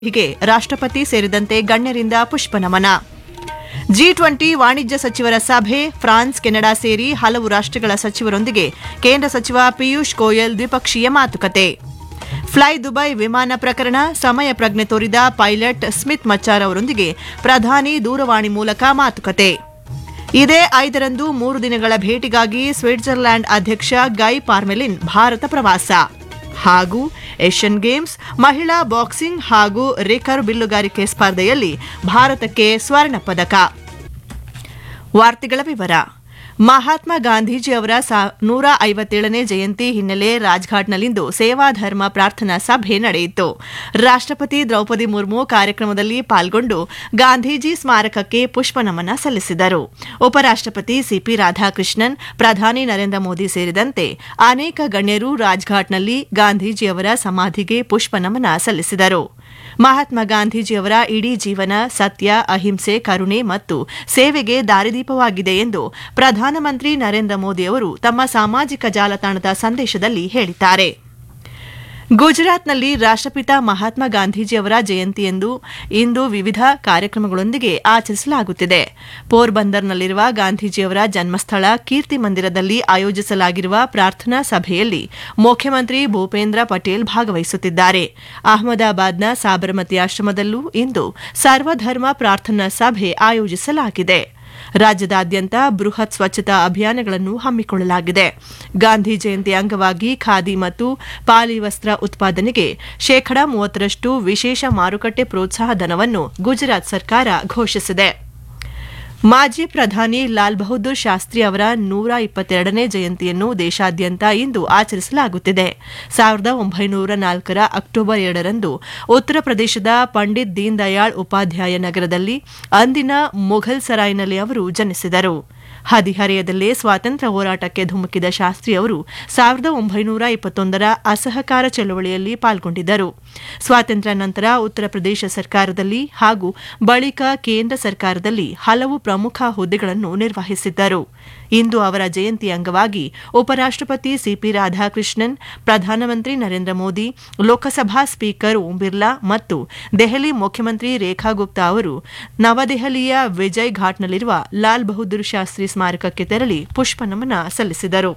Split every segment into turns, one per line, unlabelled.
ಹೀಗೆ ರಾಷ್ಟ್ರಪತಿ ಸೇರಿದಂತೆ ಗಣ್ಯರಿಂದ ಪುಷ್ಪನಮನ ಜಿ ಟ್ವೆಂಟಿ ವಾಣಿಜ್ಯ ಸಚಿವರ ಸಭೆ ಫ್ರಾನ್ಸ್ ಕೆನಡಾ ಸೇರಿ ಹಲವು ರಾಷ್ಟ್ರಗಳ ಸಚಿವರೊಂದಿಗೆ ಕೇಂದ್ರ ಸಚಿವ ಪಿಯೂಷ್ ಗೋಯಲ್ ದ್ವಿಪಕ್ಷೀಯ ಮಾತುಕತೆ ಫ್ಲೈ ದುಬೈ ವಿಮಾನ ಪ್ರಕರಣ ಸಮಯ ಪ್ರಜ್ಞೆ ತೋರಿದ ಪೈಲಟ್ ಸ್ಮಿತ್ ಮಚ್ಚಾರ್ ಅವರೊಂದಿಗೆ ಪ್ರಧಾನಿ ದೂರವಾಣಿ ಮೂಲಕ ಮಾತುಕತೆ ಇದೇ ಐದರಂದು ಮೂರು ದಿನಗಳ ಭೇಟಿಗಾಗಿ ಸ್ವಿಟ್ಜರ್ಲ್ಯಾಂಡ್ ಅಧ್ಯಕ್ಷ ಗೈ ಪಾರ್ಮೆಲಿನ್ ಭಾರತ ಪ್ರವಾಸ ಹಾಗೂ ಏಷ್ಯನ್ ಗೇಮ್ಸ್ ಮಹಿಳಾ ಬಾಕ್ಸಿಂಗ್ ಹಾಗೂ ರೇಕರ್ ಬಿಲ್ಲುಗಾರಿಕೆ ಸ್ಪರ್ಧೆಯಲ್ಲಿ ಭಾರತಕ್ಕೆ ಸ್ವರ್ಣ ಪದಕ ವಾರ್ತೆಗಳ ವಿವರ ಮಹಾತ್ಮ ಗಾಂಧೀಜಿ ಅವರ ನೂರ ಐವತ್ತೇಳನೇ ಜಯಂತಿ ಹಿನ್ನೆಲೆ ರಾಜ್ಘಾಟ್ನಲ್ಲಿಂದು ಸೇವಾಧರ್ಮ ಪ್ರಾರ್ಥನಾ ಸಭೆ ನಡೆಯಿತು ರಾಷ್ಟ್ರಪತಿ ದ್ರೌಪದಿ ಮುರ್ಮು ಕಾರ್ಯಕ್ರಮದಲ್ಲಿ ಪಾಲ್ಗೊಂಡು ಗಾಂಧೀಜಿ ಸ್ಮಾರಕಕ್ಕೆ ಪುಷ್ಪನಮನ ಸಲ್ಲಿಸಿದರು ಉಪರಾಷ್ಟ್ರಪತಿ ಸಿಪಿ ರಾಧಾಕೃಷ್ಣನ್ ಪ್ರಧಾನಿ ನರೇಂದ್ರ ಮೋದಿ ಸೇರಿದಂತೆ ಅನೇಕ ಗಣ್ಯರು ರಾಜ್ಘಾಟ್ನಲ್ಲಿ ಗಾಂಧೀಜಿಯವರ ಸಮಾಧಿಗೆ ಪುಷ್ಪನಮನ ಸಲ್ಲಿಸಿದರು ಮಹಾತ್ಮ ಗಾಂಧೀಜಿಯವರ ಇಡೀ ಜೀವನ ಸತ್ಯ ಅಹಿಂಸೆ ಕರುಣೆ ಮತ್ತು ಸೇವೆಗೆ ದಾರಿದೀಪವಾಗಿದೆ ಎಂದು ಪ್ರಧಾನಮಂತ್ರಿ ನರೇಂದ್ರ ಮೋದಿ ಅವರು ತಮ್ಮ ಸಾಮಾಜಿಕ ಜಾಲತಾಣದ ಸಂದೇಶದಲ್ಲಿ ಹೇಳಿದ್ದಾರೆ ಗುಜರಾತ್ನಲ್ಲಿ ರಾಷ್ಟ್ರಪಿತ ಮಹಾತ್ಮ ಗಾಂಧೀಜಿಯವರ ಜಯಂತಿಯಂದು ಇಂದು ವಿವಿಧ ಕಾರ್ಯಕ್ರಮಗಳೊಂದಿಗೆ ಆಚರಿಸಲಾಗುತ್ತಿದೆ ಪೋರ್ಬಂದರ್ನಲ್ಲಿರುವ ಗಾಂಧೀಜಿಯವರ ಜನ್ಮಸ್ಥಳ ಕೀರ್ತಿ ಮಂದಿರದಲ್ಲಿ ಆಯೋಜಿಸಲಾಗಿರುವ ಪ್ರಾರ್ಥನಾ ಸಭೆಯಲ್ಲಿ ಮುಖ್ಯಮಂತ್ರಿ ಭೂಪೇಂದ್ರ ಪಟೇಲ್ ಭಾಗವಹಿಸುತ್ತಿದ್ದಾರೆ ಅಹಮದಾಬಾದ್ನ ಸಾಬರಮತಿ ಆಶ್ರಮದಲ್ಲೂ ಇಂದು ಸರ್ವಧರ್ಮ ಪ್ರಾರ್ಥನಾ ಸಭೆ ಆಯೋಜಿಸಲಾಗಿದೆ ರಾಜ್ಯದಾದ್ಯಂತ ಬೃಹತ್ ಸ್ವಚ್ಛತಾ ಅಭಿಯಾನಗಳನ್ನು ಹಮ್ಮಿಕೊಳ್ಳಲಾಗಿದೆ ಗಾಂಧಿ ಜಯಂತಿ ಅಂಗವಾಗಿ ಖಾದಿ ಮತ್ತು ಪಾಲಿ ವಸ್ತ್ರ ಉತ್ಪಾದನೆಗೆ ಶೇಕಡಾ ಮೂವತ್ತರಷ್ಟು ವಿಶೇಷ ಮಾರುಕಟ್ಟೆ ಪ್ರೋತ್ಸಾಹ ಧನವನ್ನು ಗುಜರಾತ್ ಸರ್ಕಾರ ಘೋಷಿಸಿದೆ ಮಾಜಿ ಪ್ರಧಾನಿ ಲಾಲ್ ಬಹದ್ದೂರ್ ಶಾಸ್ತ್ರಿ ಅವರ ನೂರ ಇಪ್ಪತ್ತೆರಡನೇ ಜಯಂತಿಯನ್ನು ದೇಶಾದ್ಯಂತ ಇಂದು ಆಚರಿಸಲಾಗುತ್ತಿದೆ ಸಾವಿರದ ಒಂಬೈನೂರ ನಾಲ್ಕರ ಅಕ್ಟೋಬರ್ ಎರಡರಂದು ಉತ್ತರ ಪ್ರದೇಶದ ಪಂಡಿತ್ ದೀನ್ ದಯಾಳ್ ಉಪಾಧ್ಯಾಯ ನಗರದಲ್ಲಿ ಅಂದಿನ ಮುಘಲ್ ಸರಾಯ್ನಲ್ಲಿ ಅವರು ಜನಿಸಿದರು ಹದಿಹರೆಯದಲ್ಲೇ ಸ್ವಾತಂತ್ರ್ಯ ಹೋರಾಟಕ್ಕೆ ಧುಮುಕಿದ ಶಾಸ್ತ್ರಿ ಅವರು ಸಾವಿರದ ಒಂಬೈನೂರ ಇಪ್ಪತ್ತೊಂದರ ಅಸಹಕಾರ ಚಳವಳಿಯಲ್ಲಿ ಪಾಲ್ಗೊಂಡಿದ್ದರು ಸ್ವಾತಂತ್ರ್ಯ ನಂತರ ಉತ್ತರ ಪ್ರದೇಶ ಸರ್ಕಾರದಲ್ಲಿ ಹಾಗೂ ಬಳಿಕ ಕೇಂದ್ರ ಸರ್ಕಾರದಲ್ಲಿ ಹಲವು ಪ್ರಮುಖ ಹುದ್ದೆಗಳನ್ನು ನಿರ್ವಹಿಸಿದ್ದರು ಇಂದು ಅವರ ಜಯಂತಿ ಅಂಗವಾಗಿ ಉಪರಾಷ್ಟ್ರಪತಿ ಸಿಪಿ ರಾಧಾಕೃಷ್ಣನ್ ಪ್ರಧಾನಮಂತ್ರಿ ನರೇಂದ್ರ ಮೋದಿ ಲೋಕಸಭಾ ಸ್ಪೀಕರ್ ಓಂ ಬಿರ್ಲಾ ಮತ್ತು ದೆಹಲಿ ಮುಖ್ಯಮಂತ್ರಿ ರೇಖಾ ಗುಪ್ತಾ ಅವರು ನವದೆಹಲಿಯ ವಿಜಯ್ ಘಾಟ್ನಲ್ಲಿರುವ ಲಾಲ್ ಬಹದ್ದೂರ್ ಶಾಸ್ತ್ರಿ ಸ್ಮಾರಕಕ್ಕೆ ತೆರಳಿ ಪುಷ್ಪನಮನ ಸಲ್ಲಿಸಿದರು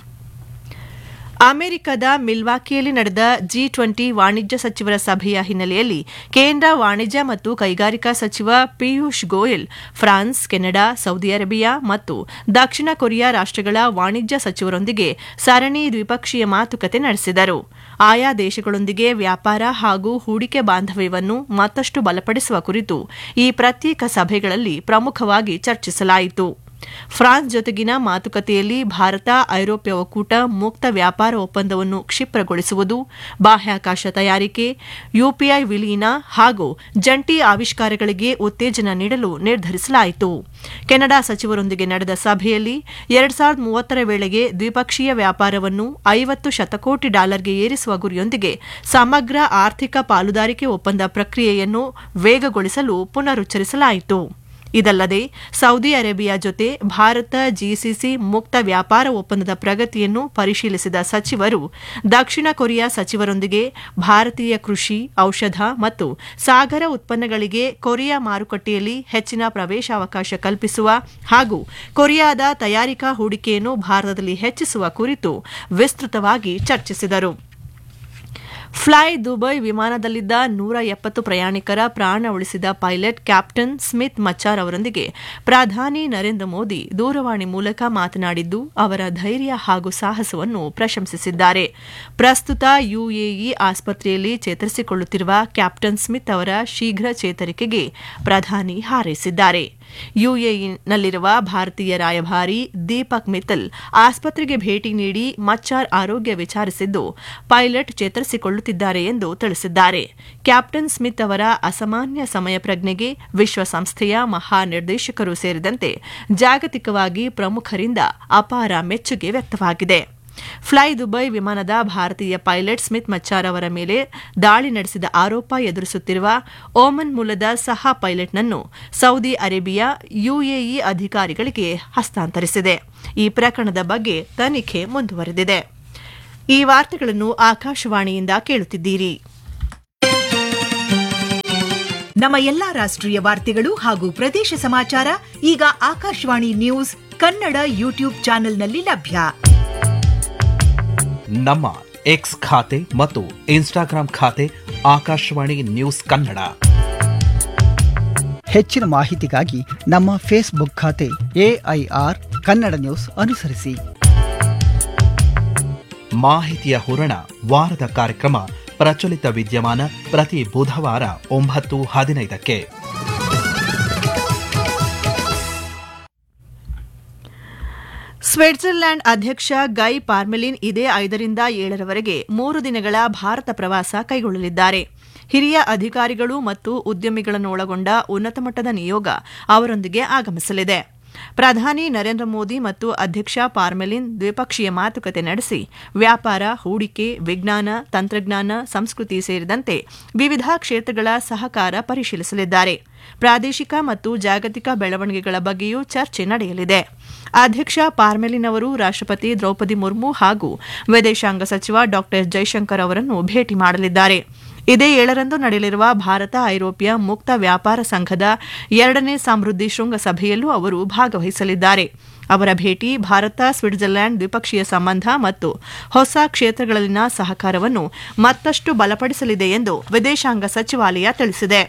ಅಮೆರಿಕದ ಮಿಲ್ವಾಕಿಯಲ್ಲಿ ನಡೆದ ಜಿ ಟ್ವೆಂಟಿ ವಾಣಿಜ್ಯ ಸಚಿವರ ಸಭೆಯ ಹಿನ್ನೆಲೆಯಲ್ಲಿ ಕೇಂದ್ರ ವಾಣಿಜ್ಯ ಮತ್ತು ಕೈಗಾರಿಕಾ ಸಚಿವ Piyush Goyal France Canada Saudi Arabia ಮತ್ತು ದಕ್ಷಿಣ ಕೊರಿಯಾ ರಾಷ್ಟಗಳ ವಾಣಿಜ್ಯ ಸಚಿವರೊಂದಿಗೆ ಸರಣಿ ದ್ವಿಪಕ್ಷೀಯ ಮಾತುಕತೆ ನಡೆಸಿದರು ಆಯಾ ದೇಶಗಳೊಂದಿಗೆ ವ್ಯಾಪಾರ ಹಾಗೂ ಹೂಡಿಕೆ ಬಾಂಧವ್ಯವನ್ನು ಮತ್ತಷ್ಟು ಬಲಪಡಿಸುವ ಕುರಿತು ಈ ಪ್ರತ್ಯೇಕ ಸಭೆಗಳಲ್ಲಿ ಪ್ರಮುಖವಾಗಿ ಚರ್ಚಿಸಲಾಯಿತು ಫ್ರಾನ್ಸ್ ಜೊತೆಗಿನ ಮಾತುಕತೆಯಲ್ಲಿ ಭಾರತ ಐರೋಪ್ಯ ಒಕ್ಕೂಟ ಮುಕ್ತ ವ್ಯಾಪಾರ ಒಪ್ಪಂದವನ್ನು ಕ್ಷಿಪ್ರಗೊಳಿಸುವುದು ಬಾಹ್ಯಾಕಾಶ ತಯಾರಿಕೆ ಯುಪಿಐ ವಿಲೀನ ಹಾಗೂ ಜಂಟಿ ಆವಿಷ್ಕಾರಗಳಿಗೆ ಉತ್ತೇಜನ ನೀಡಲು ನಿರ್ಧರಿಸಲಾಯಿತು ಕೆನಡಾ ಸಚಿವರೊಂದಿಗೆ ನಡೆದ ಸಭೆಯಲ್ಲಿ ಎರಡ್ ಸಾವಿರದ ಮೂವತ್ತರ ವೇಳೆಗೆ ದ್ವಿಪಕ್ಷೀಯ ವ್ಯಾಪಾರವನ್ನು ಐವತ್ತು ಶತಕೋಟಿ ಡಾಲರ್ಗೆ ಏರಿಸುವ ಗುರಿಯೊಂದಿಗೆ ಸಮಗ್ರ ಆರ್ಥಿಕ ಪಾಲುದಾರಿಕೆ ಒಪ್ಪಂದ ಪ್ರಕ್ರಿಯೆಯನ್ನು ವೇಗಗೊಳಿಸಲು ಪುನರುಚ್ಚರಿಸಲಾಯಿತು ಇದಲ್ಲದೆ ಸೌದಿ ಅರೇಬಿಯಾ ಜೊತೆ ಭಾರತ ಜಿಸಿಸಿ ಮುಕ್ತ ವ್ಯಾಪಾರ ಒಪ್ಪಂದದ ಪ್ರಗತಿಯನ್ನು ಪರಿಶೀಲಿಸಿದ ಸಚಿವರು ದಕ್ಷಿಣ ಕೊರಿಯಾ ಸಚಿವರೊಂದಿಗೆ ಭಾರತೀಯ ಕೃಷಿ ಔಷಧ ಮತ್ತು ಸಾಗರ ಉತ್ಪನ್ನಗಳಿಗೆ ಕೊರಿಯಾ ಮಾರುಕಟ್ಟೆಯಲ್ಲಿ ಹೆಚ್ಚಿನ ಪ್ರವೇಶಾವಕಾಶ ಕಲ್ಪಿಸುವ ಹಾಗೂ ಕೊರಿಯಾದ ತಯಾರಿಕಾ ಹೂಡಿಕೆಯನ್ನು ಭಾರತದಲ್ಲಿ ಹೆಚ್ಚಿಸುವ ಕುರಿತು ವಿಸ್ತೃತವಾಗಿ ಚರ್ಚಿಸಿದರು ಫ್ಲೈ ದುಬೈ ವಿಮಾನದಲ್ಲಿದ್ದ ನೂರ ಎಪ್ಪತ್ತು ಪ್ರಯಾಣಿಕರ ಪ್ರಾಣ ಉಳಿಸಿದ ಪೈಲಟ್ ಕ್ಯಾಪ್ಟನ್ ಸ್ಮಿತ್ ಮಚ್ಚಾರ್ ಅವರೊಂದಿಗೆ ಪ್ರಧಾನಿ ನರೇಂದ್ರ ಮೋದಿ ದೂರವಾಣಿ ಮೂಲಕ ಮಾತನಾಡಿದ್ದು ಅವರ ಧೈರ್ಯ ಹಾಗೂ ಸಾಹಸವನ್ನು ಪ್ರಶಂಸಿಸಿದ್ದಾರೆ ಪ್ರಸ್ತುತ ಯುಎಇ ಆಸ್ಪತ್ರೆಯಲ್ಲಿ ಚೇತರಿಸಿಕೊಳ್ಳುತ್ತಿರುವ ಕ್ಯಾಪ್ಟನ್ ಸ್ಮಿತ್ ಅವರ ಶೀಘ್ರ ಚೇತರಿಕೆಗೆ ಪ್ರಧಾನಿ ಹಾರೈಸಿದ್ದಾರೆ ಯುಎಇನಲ್ಲಿರುವ ಭಾರತೀಯ ರಾಯಭಾರಿ ದೀಪಕ್ ಮಿತ್ತಲ್ ಆಸ್ಪತ್ರೆಗೆ ಭೇಟಿ ನೀಡಿ ಮಚ್ಚಾರ್ ಆರೋಗ್ಯ ವಿಚಾರಿಸಿದ್ದು ಪೈಲಟ್ ಚೇತರಿಸಿಕೊಳ್ಳುತ್ತಿದ್ದಾರೆ ಎಂದು ತಿಳಿಸಿದ್ದಾರೆ ಕ್ಯಾಪ್ಟನ್ ಸ್ಮಿತ್ ಅವರ ಅಸಾಮಾನ್ಯ ಸಮಯ ಪ್ರಜ್ಞೆಗೆ ವಿಶ್ವಸಂಸ್ಥೆಯ ಮಹಾನಿರ್ದೇಶಕರು ಸೇರಿದಂತೆ ಜಾಗತಿಕವಾಗಿ ಪ್ರಮುಖರಿಂದ ಅಪಾರ ಮೆಚ್ಚುಗೆ ವ್ಯಕ್ತವಾಗಿದೆ ಫ್ಲೈ ದುಬೈ ವಿಮಾನದ ಭಾರತೀಯ ಪೈಲಟ್ ಸ್ಮಿತ್ ಮಚ್ಚಾರ್ ಅವರ ಮೇಲೆ ದಾಳಿ ನಡೆಸಿದ ಆರೋಪ ಎದುರಿಸುತ್ತಿರುವ ಓಮನ್ ಮೂಲದ ಸಹ ಪೈಲಟ್ನನ್ನು ಸೌದಿ ಅರೇಬಿಯಾ ಯುಎಇ ಅಧಿಕಾರಿಗಳಿಗೆ ಹಸ್ತಾಂತರಿಸಿದೆ ಈ ಪ್ರಕರಣದ ಬಗ್ಗೆ ತನಿಖೆ ಮುಂದುವರೆದಿದೆ ಈ ವಾರ್ತೆಗಳನ್ನು ಆಕಾಶವಾಣಿಯಿಂದ ಕೇಳುತ್ತಿದ್ದೀರಿ
ನಮ್ಮ ಎಲ್ಲಾ ರಾಷ್ಟ್ರೀಯ ವಾರ್ತೆಗಳು ಹಾಗೂ ಪ್ರದೇಶ ಸಮಾಚಾರ ಈಗ ಆಕಾಶವಾಣಿ ನ್ಯೂಸ್ ಕನ್ನಡ ಯೂಟ್ಯೂಬ್ ಚಾನೆಲ್ನಲ್ಲಿ ಲಭ್ಯ
ನಮ್ಮ ಎಕ್ಸ್ ಖಾತೆ ಮತ್ತು ಇನ್ಸ್ಟಾಗ್ರಾಂ ಖಾತೆ ಆಕಾಶವಾಣಿ ನ್ಯೂಸ್ ಕನ್ನಡ
ಹೆಚ್ಚಿನ ಮಾಹಿತಿಗಾಗಿ ನಮ್ಮ ಫೇಸ್ಬುಕ್ ಖಾತೆ ಎಐಆರ್ ಕನ್ನಡ ನ್ಯೂಸ್ ಅನುಸರಿಸಿ
ಮಾಹಿತಿಯ ಹೂರಣ ವಾರದ ಕಾರ್ಯಕ್ರಮ ಪ್ರಚಲಿತ ವಿದ್ಯಮಾನ ಪ್ರತಿ ಬುಧವಾರ ಒಂಬತ್ತು ಹದಿನೈದಕ್ಕೆ
ಸ್ವಿಟ್ಜರ್ಲ್ಯಾಂಡ್ ಅಧ್ಯಕ್ಷ ಗೈ ಪಾರ್ಮೆಲಿನ್ ಇದೇ ಐದರಿಂದ ಏಳರವರೆಗೆ ಮೂರು ದಿನಗಳ ಭಾರತ ಪ್ರವಾಸ ಕೈಗೊಳ್ಳಲಿದ್ದಾರೆ ಹಿರಿಯ ಅಧಿಕಾರಿಗಳು ಮತ್ತು ಉದ್ಯಮಿಗಳನ್ನು ಒಳಗೊಂಡ ಉನ್ನತ ಮಟ್ಟದ ನಿಯೋಗ ಅವರೊಂದಿಗೆ ಆಗಮಿಸಲಿದೆ ಪ್ರಧಾನಿ ನರೇಂದ್ರ ಮೋದಿ ಮತ್ತು ಅಧ್ಯಕ್ಷ ಪಾರ್ಮೆಲಿನ್ ದ್ವಿಪಕ್ಷೀಯ ಮಾತುಕತೆ ನಡೆಸಿ ವ್ಯಾಪಾರ ಹೂಡಿಕೆ ವಿಜ್ಞಾನ ತಂತ್ರಜ್ಞಾನ ಸಂಸ್ಕೃತಿ ಸೇರಿದಂತೆ ವಿವಿಧ ಕ್ಷೇತ್ರಗಳ ಸಹಕಾರ ಪರಿಶೀಲಿಸಲಿದ್ದಾರೆ ಪ್ರಾದೇಶಿಕ ಮತ್ತು ಜಾಗತಿಕ ಬೆಳವಣಿಗೆಗಳ ಬಗ್ಗೆಯೂ ಚರ್ಚೆ ನಡೆಯಲಿದೆ ಅಧ್ಯಕ್ಷ ಪಾರ್ಮೆಲಿನ್ ಅವರು ರಾಷ್ಟ್ರಪತಿ ದ್ರೌಪದಿ ಮುರ್ಮು ಹಾಗೂ ವಿದೇಶಾಂಗ ಸಚಿವ ಡಾ ಜೈಶಂಕರ್ ಅವರನ್ನು ಭೇಟಿ ಮಾಡಲಿದ್ದಾರೆ ಇದೇ ಏಳರಂದು ನಡೆಯಲಿರುವ ಭಾರತ ಐರೋಪ್ಯ ಮುಕ್ತ ವ್ಯಾಪಾರ ಸಂಘದ ಎರಡನೇ ಸಮೃದ್ಧಿ ಶೃಂಗಸಭೆಯಲ್ಲೂ ಅವರು ಭಾಗವಹಿಸಲಿದ್ದಾರೆ ಅವರ ಭೇಟಿ ಭಾರತ ಸ್ವಿಟ್ಜರ್ಲ್ಯಾಂಡ್ ದ್ವಿಪಕ್ಷೀಯ ಸಂಬಂಧ ಮತ್ತು ಹೊಸ ಕ್ಷೇತ್ರಗಳಲ್ಲಿನ ಸಹಕಾರವನ್ನು ಮತ್ತಷ್ಟು ಬಲಪಡಿಸಲಿದೆ ಎಂದು ವಿದೇಶಾಂಗ ಸಚಿವಾಲಯ ತಿಳಿಸಿದೆ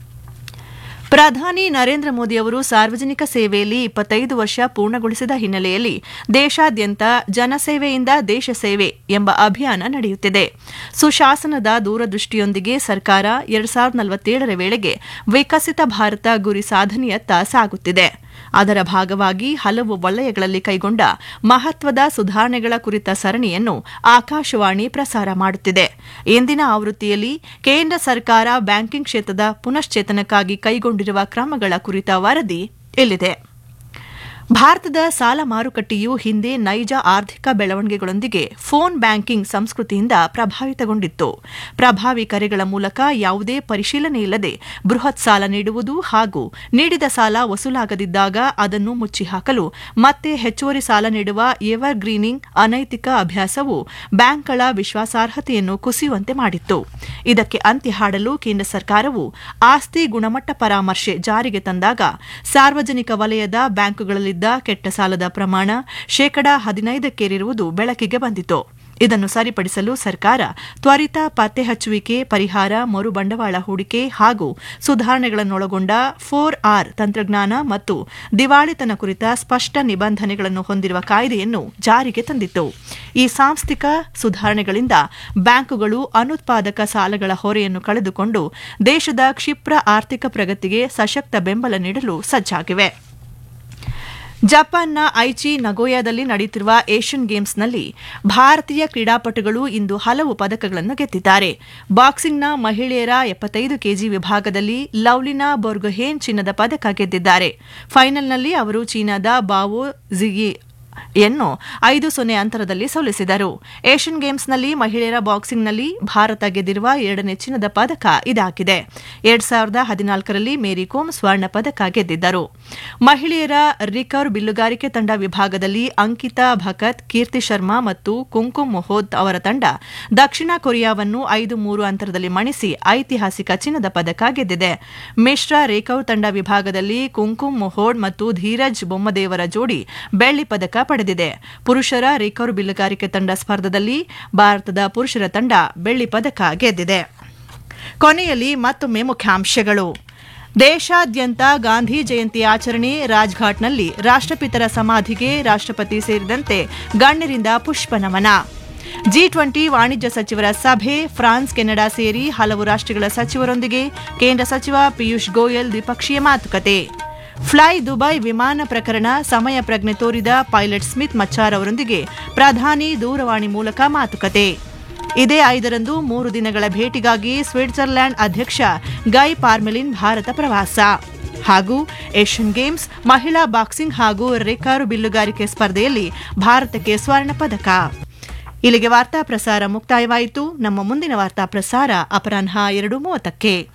ಪ್ರಧಾನಿ ನರೇಂದ್ರ ಮೋದಿ ಅವರು ಸಾರ್ವಜನಿಕ ಸೇವೆಯಲ್ಲಿ ಇಪ್ಪತ್ತೈದು ವರ್ಷ ಪೂರ್ಣಗೊಳಿಸಿದ ಹಿನ್ನೆಲೆಯಲ್ಲಿ ದೇಶಾದ್ಯಂತ ಜನಸೇವೆಯಿಂದ ದೇಶ ಸೇವೆ ಎಂಬ ಅಭಿಯಾನ ನಡೆಯುತ್ತಿದೆ ಸುಶಾಸನದ ದೂರದೃಷ್ಟಿಯೊಂದಿಗೆ ಸರ್ಕಾರ ಎರಡ್ ಸಾವಿರದ ನಲವತ್ತೇಳರ ವೇಳೆಗೆ ವಿಕಸಿತ ಭಾರತ ಗುರಿ ಸಾಧನೆಯತ್ತ ಸಾಗುತ್ತಿದೆ ಅದರ ಭಾಗವಾಗಿ ಹಲವು ವಲಯಗಳಲ್ಲಿ ಕೈಗೊಂಡ ಮಹತ್ವದ ಸುಧಾರಣೆಗಳ ಕುರಿತ ಸರಣಿಯನ್ನು ಆಕಾಶವಾಣಿ ಪ್ರಸಾರ ಮಾಡುತ್ತಿದೆ ಇಂದಿನ ಆವೃತ್ತಿಯಲ್ಲಿ ಕೇಂದ್ರ ಸರ್ಕಾರ ಬ್ಯಾಂಕಿಂಗ್ ಕ್ಷೇತ್ರದ ಪುನಶ್ಚೇತನಕ್ಕಾಗಿ ಕೈಗೊಂಡಿರುವ ಕ್ರಮಗಳ ಕುರಿತ ವರದಿ ಇಲ್ಲಿದೆ ಭಾರತದ ಸಾಲ ಮಾರುಕಟ್ಟೆಯು ಹಿಂದೆ ನೈಜ ಆರ್ಥಿಕ ಬೆಳವಣಿಗೆಗಳೊಂದಿಗೆ ಫೋನ್ ಬ್ಯಾಂಕಿಂಗ್ ಸಂಸ್ಕೃತಿಯಿಂದ ಪ್ರಭಾವಿತಗೊಂಡಿತ್ತು ಪ್ರಭಾವಿ ಕರೆಗಳ ಮೂಲಕ ಯಾವುದೇ ಪರಿಶೀಲನೆ ಇಲ್ಲದೆ ಬೃಹತ್ ಸಾಲ ನೀಡುವುದು ಹಾಗೂ ನೀಡಿದ ಸಾಲ ವಸೂಲಾಗದಿದ್ದಾಗ ಅದನ್ನು ಮುಚ್ಚಿಹಾಕಲು ಮತ್ತೆ ಹೆಚ್ಚುವರಿ ಸಾಲ ನೀಡುವ ಎವರ್ ಗ್ರೀನಿಂಗ್ ಅನೈತಿಕ ಅಭ್ಯಾಸವು ಬ್ಯಾಂಕ್ಗಳ ವಿಶ್ವಾಸಾರ್ಹತೆಯನ್ನು ಕುಸಿಯುವಂತೆ ಮಾಡಿತ್ತು ಇದಕ್ಕೆ ಅಂತ್ಯ ಹಾಡಲು ಕೇಂದ್ರ ಸರ್ಕಾರವು ಆಸ್ತಿ ಗುಣಮಟ್ಟ ಪರಾಮರ್ಶೆ ಜಾರಿಗೆ ತಂದಾಗ ಸಾರ್ವಜನಿಕ ವಲಯದ ಬ್ಯಾಂಕುಗಳಲ್ಲಿದ್ದ ಕೆಟ್ಟ ಸಾಲದ ಪ್ರಮಾಣ ಶೇಕಡಾ ಹದಿನೈದಕ್ಕೇರಿರುವುದು ಬೆಳಕಿಗೆ ಬಂದಿತು ಇದನ್ನು ಸರಿಪಡಿಸಲು ಸರ್ಕಾರ ತ್ವರಿತ ಪತ್ತೆ ಹಚ್ಚುವಿಕೆ ಪರಿಹಾರ ಮರುಬಂಡವಾಳ ಹೂಡಿಕೆ ಹಾಗೂ ಸುಧಾರಣೆಗಳನ್ನೊಳಗೊಂಡ ಫೋರ್ ಆರ್ ತಂತ್ರಜ್ಞಾನ ಮತ್ತು ದಿವಾಳಿತನ ಕುರಿತ ಸ್ಪಷ್ಟ ನಿಬಂಧನೆಗಳನ್ನು ಹೊಂದಿರುವ ಕಾಯ್ದೆಯನ್ನು ಜಾರಿಗೆ ತಂದಿತ್ತು ಈ ಸಾಂಸ್ಥಿಕ ಸುಧಾರಣೆಗಳಿಂದ ಬ್ಯಾಂಕುಗಳು ಅನುತ್ಪಾದಕ ಸಾಲಗಳ ಹೊರೆಯನ್ನು ಕಳೆದುಕೊಂಡು ದೇಶದ ಕ್ಷಿಪ್ರ ಆರ್ಥಿಕ ಪ್ರಗತಿಗೆ ಸಶಕ್ತ ಬೆಂಬಲ ನೀಡಲು ಸಜ್ಜಾಗಿವೆ ಜಪಾನ್ನ ಐಚಿ ನಗೋಯಾದಲ್ಲಿ ನಡೆಯುತ್ತಿರುವ ಏಷ್ಯನ್ ಗೇಮ್ಸ್ನಲ್ಲಿ ಭಾರತೀಯ ಕ್ರೀಡಾಪಟುಗಳು ಇಂದು ಹಲವು ಪದಕಗಳನ್ನು ಗೆದ್ದಿದ್ದಾರೆ ಬಾಕ್ಸಿಂಗ್ನ ಮಹಿಳೆಯರ ಎಪ್ಪತ್ತೈದು ಕೆಜಿ ವಿಭಾಗದಲ್ಲಿ ಲವ್ಲಿನಾ ಬೊರ್ಗೊಹೇನ್ ಚಿನ್ನದ ಪದಕ ಗೆದ್ದಿದ್ದಾರೆ ಫೈನಲ್ನಲ್ಲಿ ಅವರು ಚೀನಾದ ಬಾವೋ ಜಿಗಿ ಯನ್ನು ಐದು ಸೊನ್ನೆ ಅಂತರದಲ್ಲಿ ಸೋಲಿಸಿದರು ಏಷ್ಯನ್ ಗೇಮ್ಸ್ನಲ್ಲಿ ಮಹಿಳೆಯರ ಬಾಕ್ಸಿಂಗ್ನಲ್ಲಿ ಭಾರತ ಗೆದ್ದಿರುವ ಎರಡನೇ ಚಿನ್ನದ ಪದಕ ಇದಾಗಿದೆ ಎರಡ್ ಸಾವಿರದ ಹದಿನಾಲ್ಕರಲ್ಲಿ ಮೇರಿ ಕೋಮ್ ಸ್ವರ್ಣ ಪದಕ ಗೆದ್ದಿದ್ದರು ಮಹಿಳೆಯರ ರಿಕರ್ವ್ ಬಿಲ್ಲುಗಾರಿಕೆ ತಂಡ ವಿಭಾಗದಲ್ಲಿ ಅಂಕಿತಾ ಭಕತ್ ಕೀರ್ತಿ ಶರ್ಮಾ ಮತ್ತು ಕುಂಕುಮ್ ಮೊಹೋದ್ ಅವರ ತಂಡ ದಕ್ಷಿಣ ಕೊರಿಯಾವನ್ನು ಐದು ಮೂರು ಅಂತರದಲ್ಲಿ ಮಣಿಸಿ ಐತಿಹಾಸಿಕ ಚಿನ್ನದ ಪದಕ ಗೆದ್ದಿದೆ ಮಿಶ್ರ ರೇಕೌರ್ ತಂಡ ವಿಭಾಗದಲ್ಲಿ ಕುಂಕುಮ್ ಮೊಹೋಡ್ ಮತ್ತು ಧೀರಜ್ ಬೊಮ್ಮದೇವರ ಜೋಡಿ ಬೆಳ್ಳಿ ಪದಕ ಪಡೆದಿದೆ ಪುರುಷರ ರೇಕೌರ್ ಬಿಲ್ಲುಗಾರಿಕೆ ತಂಡ ಸ್ಪರ್ಧದಲ್ಲಿ ಭಾರತದ ಪುರುಷರ ತಂಡ ಬೆಳ್ಳಿ ಪದಕ ಗೆದ್ದಿದೆ ಕೊನೆಯಲ್ಲಿ ಮತ್ತೊಮ್ಮೆ ಮುಖ್ಯಾಂಶಗಳು ದೇಶಾದ್ಯಂತ ಗಾಂಧಿ ಜಯಂತಿ ಆಚರಣೆ ರಾಜ್ಘಾಟ್ನಲ್ಲಿ ರಾಷ್ಟ್ರಪಿತರ ಸಮಾಧಿಗೆ ರಾಷ್ಟ್ರಪತಿ ಸೇರಿದಂತೆ ಗಣ್ಯರಿಂದ ಪುಷ್ಪ ನಮನ ಜಿ ಟ್ವೆಂಟಿ ವಾಣಿಜ್ಯ ಸಚಿವರ ಸಭೆ ಫ್ರಾನ್ಸ್ ಕೆನಡಾ ಸೇರಿ ಹಲವು ರಾಷ್ಟ್ರಗಳ ಸಚಿವರೊಂದಿಗೆ ಕೇಂದ್ರ ಸಚಿವ ಪಿಯೂಷ್ ಗೋಯಲ್ ದ್ವಿಪಕ್ಷೀಯ ಮಾತುಕತೆ ಫ್ಲೈ ದುಬೈ ವಿಮಾನ ಪ್ರಕರಣ ಸಮಯ ಪ್ರಜ್ಞೆ ತೋರಿದ ಪೈಲಟ್ ಸ್ಮಿತ್ ಮಚ್ಚಾರ್ ಅವರೊಂದಿಗೆ ಪ್ರಧಾನಿ ದೂರವಾಣಿ ಮೂಲಕ ಮಾತುಕತೆ ಇದೇ ಐದರಂದು ಮೂರು ದಿನಗಳ ಭೇಟಿಗಾಗಿ ಸ್ವಿಟ್ಜರ್ಲ್ಯಾಂಡ್ ಅಧ್ಯಕ್ಷ ಗೈ ಪಾರ್ಮೆಲಿನ್ ಭಾರತ ಪ್ರವಾಸ ಹಾಗೂ ಏಷ್ಯನ್ ಗೇಮ್ಸ್ ಮಹಿಳಾ ಬಾಕ್ಸಿಂಗ್ ಹಾಗೂ ರೇಕಾರು ಬಿಲ್ಲುಗಾರಿಕೆ ಸ್ಪರ್ಧೆಯಲ್ಲಿ ಭಾರತಕ್ಕೆ ಸ್ವರ್ಣ ಪದಕ ಇಲ್ಲಿಗೆ ವಾರ್ತಾ ಪ್ರಸಾರ ಮುಕ್ತಾಯವಾಯಿತು ನಮ್ಮ ಮುಂದಿನ ವಾರ್ತಾ ಪ್ರಸಾರ ಅಪರಾಹ್ನ ಎರಡು ಮೂವತ್ತಕ್ಕೆ